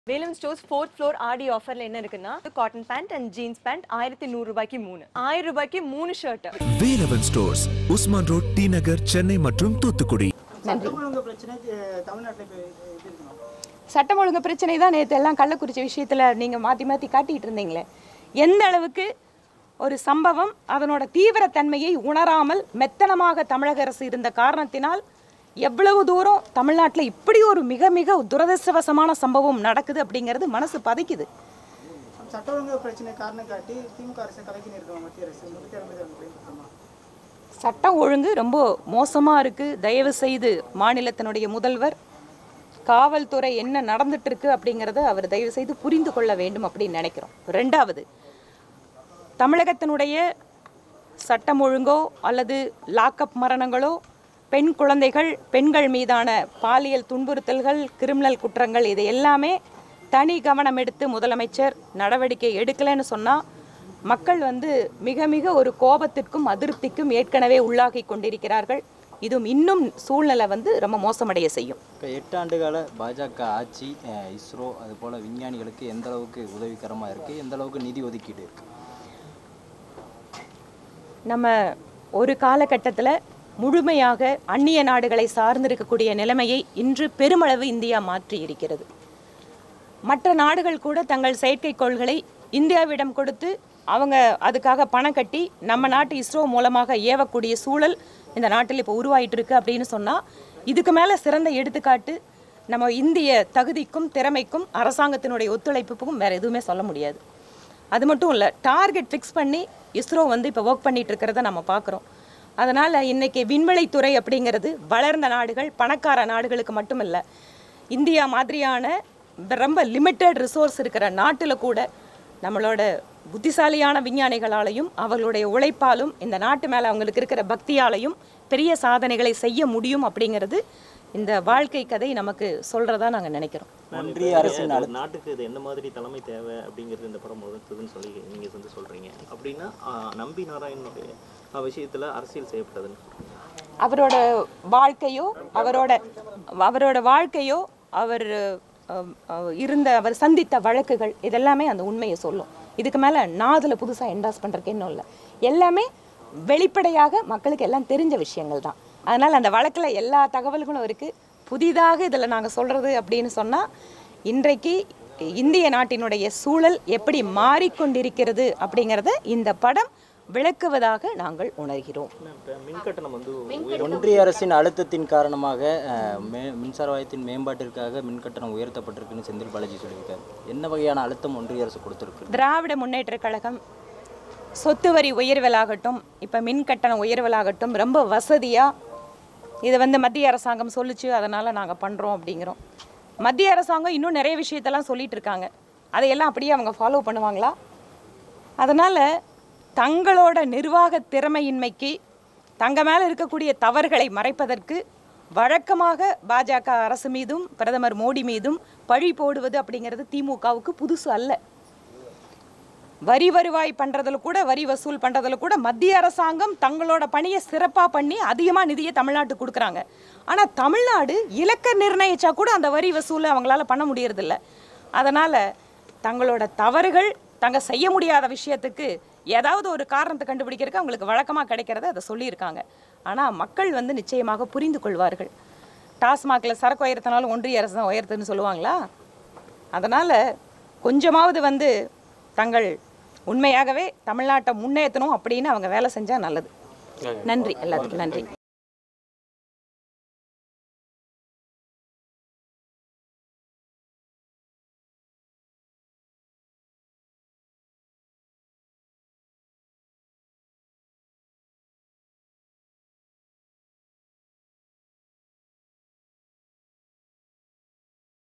Velan stores fourth floor ஆடி ஆஃபர்ல என்ன இருக்குன்னா cotton pant and jeans pant ஆயிரத்தி நூறு ரூபாய்க்கு மூணு ஆயிரம் ரூபாய்க்கு மூணு shirt Velavan stores Usman road T Nagar Chennai மற்றும் தூத்துக்குடி சட்டம் ஒழுங்கு பிரச்சனை அஹ், தமிழ்நாட்டுல இப்போ இது இருக்கணும் சட்டம் ஒழுங்கு பிரச்சனை தான் நேற்று எல்லாம் கள்ளக்குறிச்சி விஷயத்தில் நீங்கள் மாற்றி மாற்றி காட்டிகிட்டு இருந்தீங்களே எந்த அளவுக்கு ஒரு சம்பவம் அதனோட தீவிரத்தன்மையை உணராமல் மெத்தனமாக தமிழக அரசு இருந்த காரணத்தினால் எவ்வளவு தூரம் தமிழ்நாட்டில் இப்படி ஒரு மிக மிக துரதிர்ஷ்டவசமான சம்பவம் நடக்குது அப்படிங்கிறது மனசு பதைக்குது சட்ட ஒழுங்கு பிரச்சனை காரணம் காட்டி திமுக அரசு கலக்கி நிறுத்தம் மத்திய அரசு முன்னூத்தி அறுபது பயன்படுத்தமா சட்டம் ஒழுங்கு ரொம்ப மோசமாக இருக்குது தயவு செய்து மாநிலத்தினுடைய முதல்வர் காவல்துறை என்ன நடந்துட்டு இருக்கு அப்படிங்கிறத அவர் தயவு செய்து புரிந்து கொள்ள வேண்டும் அப்படின்னு நினைக்கிறோம் ரெண்டாவது தமிழகத்தினுடைய சட்டம் ஒழுங்கோ அல்லது லாக்அப் மரணங்களோ பெண் குழந்தைகள் பெண்கள் மீதான பாலியல் துன்புறுத்தல்கள் கிரிமினல் குற்றங்கள் இது எல்லாமே தனி கவனம் எடுத்து முதலமைச்சர் நடவடிக்கை எடுக்கலைன்னு சொன்னால் மக்கள் வந்து மிக மிக ஒரு கோபத்திற்கும் அதிருப்திக்கும் ஏற்கனவே உள்ளாகி கொண்டிருக்கிறார்கள் இதுவும் இன்னும் சூழ்நிலை வந்து ரொம்ப மோசமடைய செய்யும் இப்போ எட்டு ஆண்டுகால பாஜக ஆட்சி அஹ், இஸ்ரோ அது போல் விஞ்ஞானிகளுக்கு எந்த அளவுக்கு உதவிகரமாக இருக்குது எந்த அளவுக்கு நிதி ஒதுக்கீடு இருக்குது நம்ம ஒரு காலகட்டத்தில் முழுமையாக அந்நிய நாடுகளை சார்ந்திருக்கக்கூடிய நிலைமையை இன்று பெருமளவு இந்தியா மாற்றி இருக்கிறது மற்ற நாடுகள் கூட தங்கள் செயற்கைக்கோள்களை இந்தியாவிடம் கொடுத்து அவங்க அதுக்காக பணம் கட்டி நம்ம நாட்டு இஸ்ரோ மூலமாக ஏவக்கூடிய சூழல் இந்த நாட்டில் இப்போ உருவாயிட்டு இருக்கு அப்படின்னு சொன்னால் இதுக்கு மேலே சிறந்த எடுத்துக்காட்டு நம்ம இந்திய தகுதிக்கும் திறமைக்கும் அரசாங்கத்தினுடைய ஒத்துழைப்புக்கும் வேறு எதுவுமே சொல்ல முடியாது அது மட்டும் இல்லை டார்கெட் ஃபிக்ஸ் பண்ணி இஸ்ரோ வந்து இப்போ ஒர்க் பண்ணிட்டு இருக்கிறத நம்ம பார்க்குறோம் அதனால் இன்னைக்கு விண்வெளித்துறை அப்படிங்கிறது வளர்ந்த நாடுகள் பணக்கார நாடுகளுக்கு மட்டும் இல்லை இந்தியா மாதிரியான ரொம்ப லிமிட்டட் ரிசோர்ஸ் இருக்கிற நாட்டில் கூட நம்மளோட புத்திசாலியான விஞ்ஞானிகளாலையும் அவர்களுடைய உழைப்பாலும் இந்த நாட்டு மேலே அவங்களுக்கு இருக்கிற பக்தியாலையும் பெரிய சாதனைகளை செய்ய முடியும் அப்படிங்கிறது இந்த வாழ்க்கை கதை நமக்கு சொல்கிறதா நாங்கள் நினைக்கிறோம் ஒன்றிய அரசின் ஒரு நாட்டுக்கு இது என்ன மாதிரி தலைமை தேவை அப்படிங்கிறது இந்த படம் உணர்த்துதுன்னு சொல்லி நீங்க வந்து சொல்றீங்க அப்படின்னா ஆஹ், நம்பி நாராயணனுடைய ஆஹ், விஷயத்துல அரசியல் செய்யப்பட்டதுன்னு அவரோட வாழ்க்கையோ அவரோட அவரோட வாழ்க்கையோ அவர் அஹ், அஹ், இருந்த அவர் சந்தித்த வழக்குகள் இதெல்லாமே அந்த உண்மையை சொல்லும் இதுக்கு மேலே நான் அதில் புதுசாக என்டாஸ் பண்ணுறதுக்கு இன்னும் இல்லை எல்லாமே வெளிப்படையாக மக்களுக்கு எல்லாம் தெரிஞ்ச விஷயங்கள் தான் அதனால் அந்த வழக்கில் எல்லா தகவல்களும் இருக்குது புதிதாக இதில் நாங்கள் சொல்கிறது அப்படின்னு சொன்னால் இன்றைக்கு இந்திய நாட்டினுடைய சூழல் எப்படி மாறிக்கொண்டிருக்கிறது அப்படிங்கிறத இந்த படம் விளக்குவதாக நாங்கள் உணர்கிறோம் இப்போ மின் கட்டணம் வந்து ஒன்றிய அரசின் அழுத்தத்தின் காரணமாக அஹ், மே மின்சார வாரியத்தின் மேம்பாட்டிற்காக மின் கட்டணம் உயர்த்தப்பட்டிருக்குன்னு செந்தில் பாலாஜி சொல்லியிருக்காரு என்ன வகையான அழுத்தம் ஒன்றிய அரசு கொடுத்துருக்கு திராவிட முன்னேற்றக் கழகம் சொத்து வரி உயர்வலாகட்டும் இப்போ மின் கட்டண உயர்வலாகட்டும் ரொம்ப வசதியாக இதை வந்து மத்திய அரசாங்கம் சொல்லுச்சு அதனால் நாங்கள் பண்ணுறோம் அப்படிங்கிறோம் மத்திய அரசாங்கம் இன்னும் நிறைய விஷயத்தெல்லாம் சொல்லிட்டு இருக்காங்க அதையெல்லாம் அப்படியே அவங்க ஃபாலோ பண்ணுவாங்களா அதனால் தங்களோட நிர்வாக திறமையின்மைக்கு தங்க மேலே இருக்கக்கூடிய தவறுகளை மறைப்பதற்கு வழக்கமாக பாஜக அரசு மீதும் பிரதமர் மோடி மீதும் பழி போடுவது அப்படிங்கிறது திமுகவுக்கு புதுசு அல்ல வரி வருவாய் பண்ணுறதுல கூட வரி வசூல் பண்ணுறதுல கூட மத்திய அரசாங்கம் தங்களோட பணியை சிறப்பாக பண்ணி அதிகமாக நிதியை தமிழ்நாட்டுக்கு கொடுக்குறாங்க ஆனால் தமிழ்நாடு இலக்க நிர்ணயிச்சா கூட அந்த வரி வசூலை அவங்களால பண்ண முடியறதில்ல அதனால் தங்களோட தவறுகள் தங்க செய்ய முடியாத விஷயத்துக்கு ஏதாவது ஒரு காரணத்தை கண்டுபிடிக்கிறதுக்கு அவங்களுக்கு வழக்கமாக கிடைக்கிறத அதை சொல்லியிருக்காங்க ஆனால் மக்கள் வந்து நிச்சயமாக புரிந்து கொள்வார்கள் டாஸ்மாகில் சரக்கு உயர்த்தினாலும் ஒன்றிய அரசு தான் உயர்த்துன்னு சொல்லுவாங்களா அதனால் கொஞ்சமாவது வந்து தங்கள் உண்மையாகவே தமிழ்நாட்டை முன்னேற்றணும் அப்படின்னு அவங்க வேலை செஞ்சால் நல்லது நன்றி எல்லாத்துக்கும் நன்றி